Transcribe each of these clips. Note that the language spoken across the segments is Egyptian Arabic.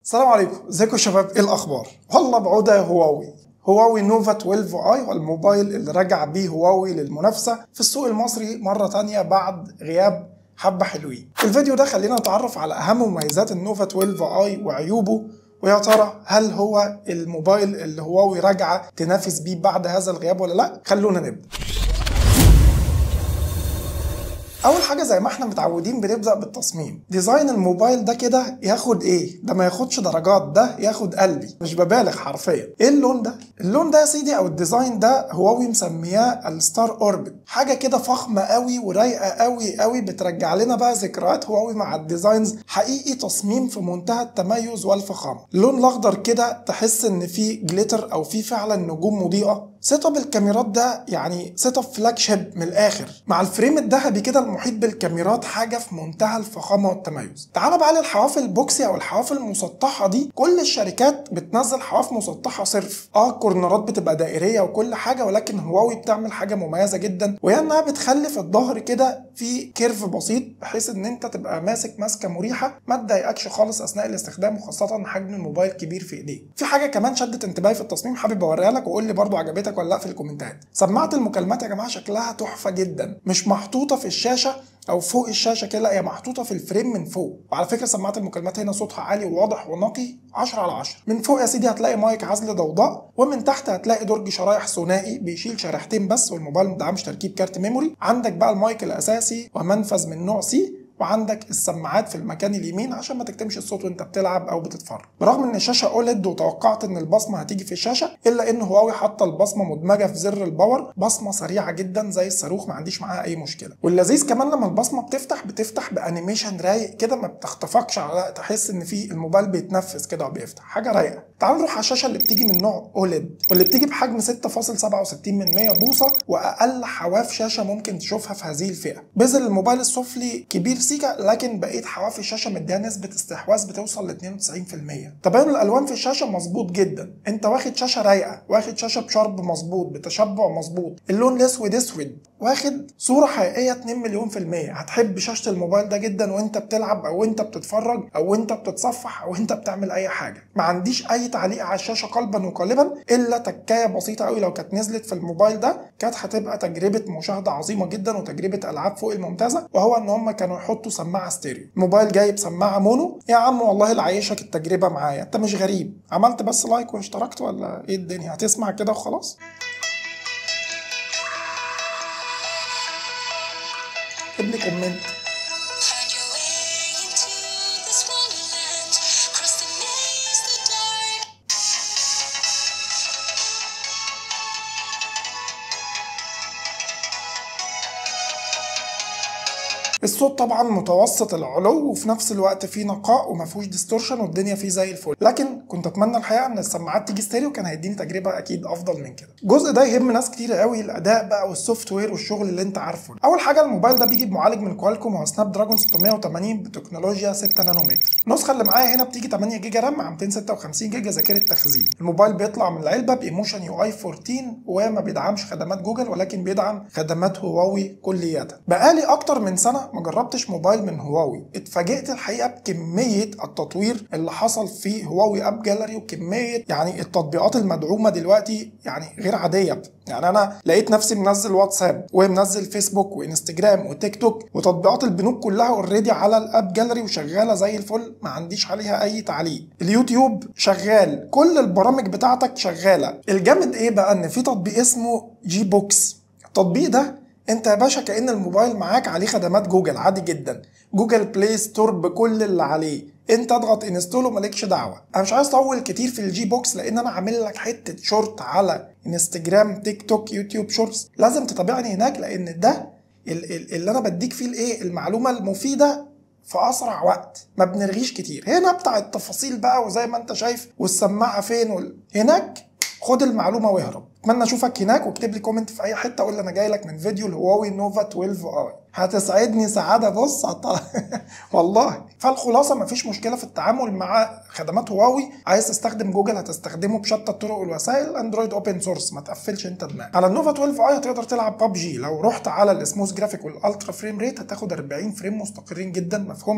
السلام عليكم ازيكم يا شباب ايه الاخبار والله بعودة يا هواوي هواوي نوفا 12 اي والموبايل اللي رجع بيه هواوي للمنافسة في السوق المصري مرة تانية بعد غياب حبة حلوين في الفيديو ده خلينا نتعرف على اهم مميزات النوفا 12 اي وعيوبه ويا ترى هل هو الموبايل اللي هواوي راجعة تنافس بيه بعد هذا الغياب ولا لا خلونا نبدأ اول حاجه زي ما احنا متعودين بنبدا بالتصميم ديزاين الموبايل ده كده ياخد ايه ده ما ياخدش درجات ده ياخد قلبي مش ببالغ حرفيا ايه اللون ده اللون ده يا سيدي او الديزاين ده هواوي مسمياه الستار اوربت حاجه كده فخمه قوي ورايقه قوي قوي بترجع لنا بقى ذكريات هواوي مع الديزاينز حقيقي تصميم في منتهى التميز والفخامه اللون الاخضر كده تحس ان فيه جليتر او فيه فعلا نجوم مضيئه سيت اب الكاميرات ده يعني سيت اب فلاج شيب من الاخر مع الفريم الذهبي كده المحيط بالكاميرات حاجه في منتهى الفخامه والتميز تعال بقى للحواف البوكسي او الحواف المسطحه دي كل الشركات بتنزل حواف مسطحه صرف اه الكورنرات بتبقى دائريه وكل حاجه ولكن هواوي بتعمل حاجه مميزه جدا وهي انها بتخلي في الظهر كده في كيرف بسيط بحيث ان انت تبقى ماسك ماسكه مريحه ما تضايقكش خالص اثناء الاستخدام وخاصه حجم الموبايل كبير في ايديك في حاجه كمان شدت انتباهي في التصميم حابب اوريها لك وقول لي برضو عجبتك ولا لا في الكومنتات سماعه المكالمات يا جماعه شكلها تحفه جدا مش محطوطه في الشاشه او فوق الشاشه كده لا هي محطوطه في الفريم من فوق وعلى فكره سماعه المكالمات هنا صوتها عالي وواضح ونقي 10 على 10 من فوق يا سيدي هتلاقي مايك عزل ضوضاء ومن تحت هتلاقي درج شرايح ثنائي بيشيل شريحتين بس والموبايل ما بيدعمش تركيب كارت ميموري عندك بقى المايك الاساسي ومنفذ من نوع سي وعندك السماعات في المكان اليمين عشان ما تكتمش الصوت وانت بتلعب او بتتفرج برغم ان الشاشه اوليد وتوقعت ان البصمه هتيجي في الشاشه الا ان هواوي حاطه البصمه مدمجه في زر الباور بصمه سريعه جدا زي الصاروخ ما عنديش معاها اي مشكله واللذيذ كمان لما البصمه بتفتح بتفتح بانيميشن رايق كده ما بتخطفكش على تحس ان في الموبايل بيتنفس كده وبيفتح حاجه رايقه تعال نروح على الشاشه اللي بتيجي من نوع اوليد واللي بتيجي بحجم 6.67 من 100 بوصه واقل حواف شاشه ممكن تشوفها في هذه الفئه بذل الموبايل السفلي كبير سيكا لكن بقيه حواف الشاشه مديها نسبه استحواذ بتوصل ل 92% تباين الالوان في الشاشه مظبوط جدا انت واخد شاشه رايقه واخد شاشه بشرب مظبوط بتشبع مظبوط اللون الاسود اسود واخد صوره حقيقيه 2 مليون في المية هتحب شاشه الموبايل ده جدا وانت بتلعب او انت بتتفرج او انت بتتصفح او انت بتعمل اي حاجه ما عنديش اي تعليق على الشاشه قلبا وقالبا الا تكايه بسيطه قوي لو كانت نزلت في الموبايل ده كانت هتبقى تجربه مشاهده عظيمه جدا وتجربه العاب فوق الممتازه وهو ان هم كانوا يحطوا سماعه ستيريو الموبايل جايب سماعه مونو يا عم والله اللي عايشك التجربه معايا انت مش غريب عملت بس لايك واشتركت ولا ايه الدنيا هتسمع كده وخلاص اكتب لي كومنت Find your way into this wonderland. Cross the maze, the dark. الصوت طبعا متوسط العلو وفي نفس الوقت فيه نقاء وما فيهوش ديستورشن والدنيا فيه زي الفل لكن كنت اتمنى الحقيقه ان السماعات تيجي ستيريو كان هيديني تجربه اكيد افضل من كده الجزء ده يهم ناس كتير قوي الاداء بقى والسوفت وير والشغل اللي انت عارفه اول حاجه الموبايل ده بيجي بمعالج من كوالكوم هو سناب دراجون 680 بتكنولوجيا 6 نانومتر النسخه اللي معايا هنا بتيجي 8 جيجا رام مع 256 جيجا ذاكره تخزين الموبايل بيطلع من العلبه بايموشن يو اي 14 وما بيدعمش خدمات جوجل ولكن بيدعم خدمات هواوي كليا بقالي اكتر من سنه ما جربتش موبايل من هواوي اتفاجئت الحقيقه بكميه التطوير اللي حصل في هواوي اب جاليري وكميه يعني التطبيقات المدعومه دلوقتي يعني غير عاديه يعني انا لقيت نفسي منزل واتساب ومنزل فيسبوك وانستجرام وتيك توك وتطبيقات البنوك كلها اوريدي على الاب جاليري وشغاله زي الفل ما عنديش عليها اي تعليق اليوتيوب شغال كل البرامج بتاعتك شغاله الجامد ايه بقى ان في تطبيق اسمه جي بوكس التطبيق ده انت يا باشا كأن الموبايل معاك عليه خدمات جوجل عادي جدا جوجل بلاي ستور بكل اللي عليه انت اضغط انستول ومالكش دعوه انا مش عايز اطول كتير في الجي بوكس لان انا عامل لك حته شورت على انستجرام تيك توك يوتيوب شورتس لازم تتابعني هناك لان ده ال- ال- اللي انا بديك فيه الايه المعلومه المفيده في اسرع وقت ما بنرغيش كتير هنا بتاع التفاصيل بقى وزي ما انت شايف والسماعه فين وال... هناك خد المعلومه واهرب اتمنى اشوفك هناك واكتب لي كومنت في اي حته قول لي انا جاي لك من فيديو الهواوي نوفا 12 اي هتسعدني سعاده بص هت... والله فالخلاصه مفيش مشكله في التعامل مع خدمات هواوي عايز تستخدم جوجل هتستخدمه بشتى الطرق والوسائل اندرويد اوبن سورس ما تقفلش انت دماغك على النوفا 12 اي هتقدر تلعب ببجي لو رحت على السموث جرافيك والالترا فريم ريت هتاخد 40 فريم مستقرين جدا مفهومش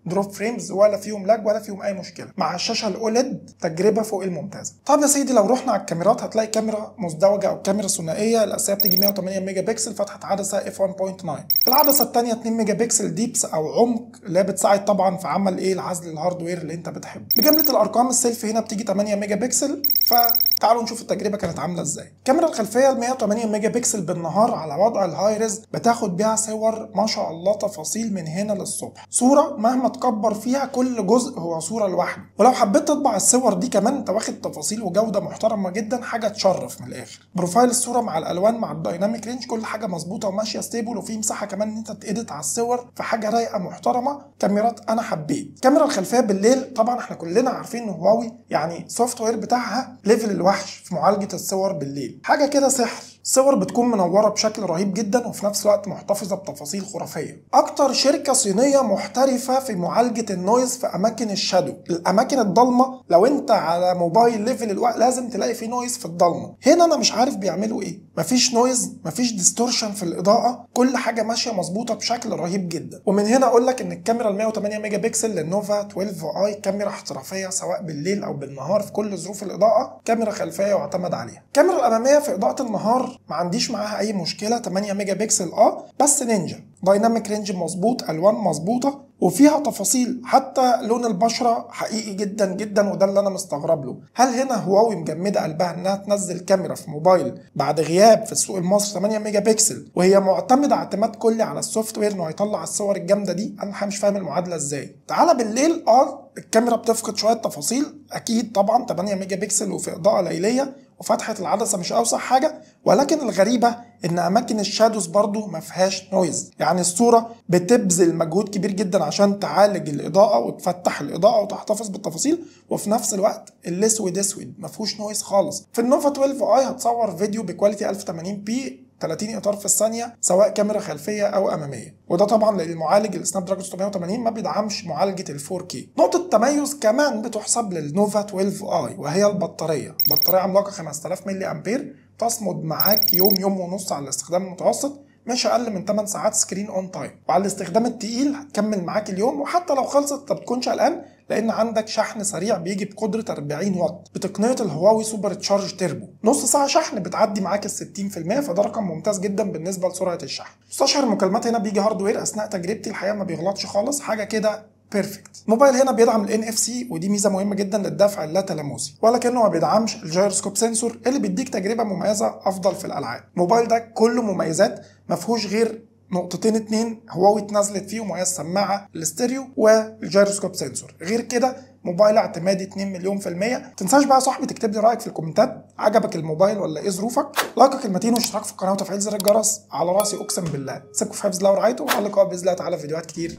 دروب فريمز ولا فيهم لاج ولا فيهم اي مشكله مع الشاشه الاوليد تجربه فوق الممتازه طب يا سيدي لو رحنا على الكاميرات هتلاقي كاميرا مزدوجه او كاميرا ثنائيه الاساسيه بتيجي 108 ميجا بكسل فتحه عدسه اف 1.9 العدسه الثانيه 2 ميجا بكسل ديبس او عمق اللي هي بتساعد طبعا في عمل ايه العزل الهاردوير اللي انت بتحبه بجمله الارقام السيلفي هنا بتيجي 8 ميجا بكسل فتعالوا نشوف التجربه كانت عامله ازاي الكاميرا الخلفيه ال 108 ميجا بكسل بالنهار على وضع الهاي ريز بتاخد بيها صور ما شاء الله تفاصيل من هنا للصبح صوره مهما تكبر فيها كل جزء هو صوره لوحده ولو حبيت تطبع الصور دي كمان انت واخد تفاصيل وجوده محترمه جدا حاجه تشرف من الاخر بروفايل الصوره مع الالوان مع الدايناميك رينج كل حاجه مظبوطه وماشيه ستيبل وفي مساحه كمان ان انت تedit على الصور في حاجه رايقه محترمه كاميرات انا حبيت الكاميرا الخلفيه بالليل طبعا احنا كلنا عارفين ان هواوي يعني سوفت وير بتاعها ليفل الوحش في معالجه الصور بالليل حاجه كده سحر الصور بتكون منوره بشكل رهيب جدا وفي نفس الوقت محتفظه بتفاصيل خرافيه اكتر شركه صينيه محترفه في معالجه النويز في اماكن الشادو الاماكن الضلمه لو انت على موبايل ليفل الوقت لازم تلاقي فيه نويز في الضلمه هنا انا مش عارف بيعملوا ايه مفيش نويز مفيش ديستورشن في الاضاءه كل حاجه ماشيه مظبوطه بشكل رهيب جدا ومن هنا اقول لك ان الكاميرا ال 108 ميجا بكسل للنوفا 12 اي كاميرا احترافيه سواء بالليل او بالنهار في كل ظروف الاضاءه كاميرا خلفيه يعتمد عليها الكاميرا الاماميه في اضاءه النهار ما عنديش معاها اي مشكله 8 ميجا بكسل اه بس نينجا دايناميك رينج مظبوط الوان مظبوطه وفيها تفاصيل حتى لون البشره حقيقي جدا جدا وده اللي انا مستغرب له هل هنا هواوي مجمده قلبها انها تنزل كاميرا في موبايل بعد غياب في السوق المصري 8 ميجا بكسل وهي معتمده اعتماد كلي على السوفت وير انه هيطلع الصور الجامده دي انا مش فاهم المعادله ازاي تعالى بالليل اه الكاميرا بتفقد شويه تفاصيل اكيد طبعا 8 ميجا بكسل وفي اضاءه ليليه وفتحه العدسه مش اوسع حاجه ولكن الغريبه ان اماكن الشادوز برضو ما فيهاش نويز يعني الصوره بتبذل مجهود كبير جدا عشان تعالج الاضاءه وتفتح الاضاءه وتحتفظ بالتفاصيل وفي نفس الوقت الاسود اسود ما فيهوش نويز خالص في النوفا 12 اي هتصور فيديو بكواليتي 1080 بي 30 اطار في الثانيه سواء كاميرا خلفيه او اماميه وده طبعا لان المعالج السناب دراجون 680 ما بيدعمش معالجه ال 4K نقطه تميز كمان بتحسب للنوفا 12 اي وهي البطاريه بطاريه عملاقه 5000 ملي امبير تصمد معاك يوم يوم ونص على الاستخدام المتوسط مش اقل من 8 ساعات سكرين اون تايم وعلى الاستخدام التقيل هتكمل معاك اليوم وحتى لو خلصت انت بتكونش قلقان لان عندك شحن سريع بيجي بقدره 40 واط بتقنيه الهواوي سوبر تشارج تيربو نص ساعه شحن بتعدي معاك ال 60% فده رقم ممتاز جدا بالنسبه لسرعه الشحن مستشعر المكالمات هنا بيجي هاردوير اثناء تجربتي الحقيقه ما بيغلطش خالص حاجه كده بيرفكت الموبايل هنا بيدعم الان اف سي ودي ميزه مهمه جدا للدفع اللا تلامسي ولكنه ما بيدعمش الجيروسكوب سنسور اللي بيديك تجربه مميزه افضل في الالعاب الموبايل ده كله مميزات ما فيهوش غير نقطتين اتنين هواوي اتنزلت فيهم وهي السماعه الاستيريو والجيروسكوب سنسور غير كده موبايل اعتمادي 2 مليون في المية تنساش بقى يا صاحبي تكتب لي رايك في الكومنتات عجبك الموبايل ولا ايه ظروفك لايكك المتين واشتراك في القناه وتفعيل زر الجرس على راسي اقسم بالله سيبكم في حفظ الله ورعايته وعلى اللقاء باذن الله تعالى في فيديوهات كتير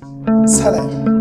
سلام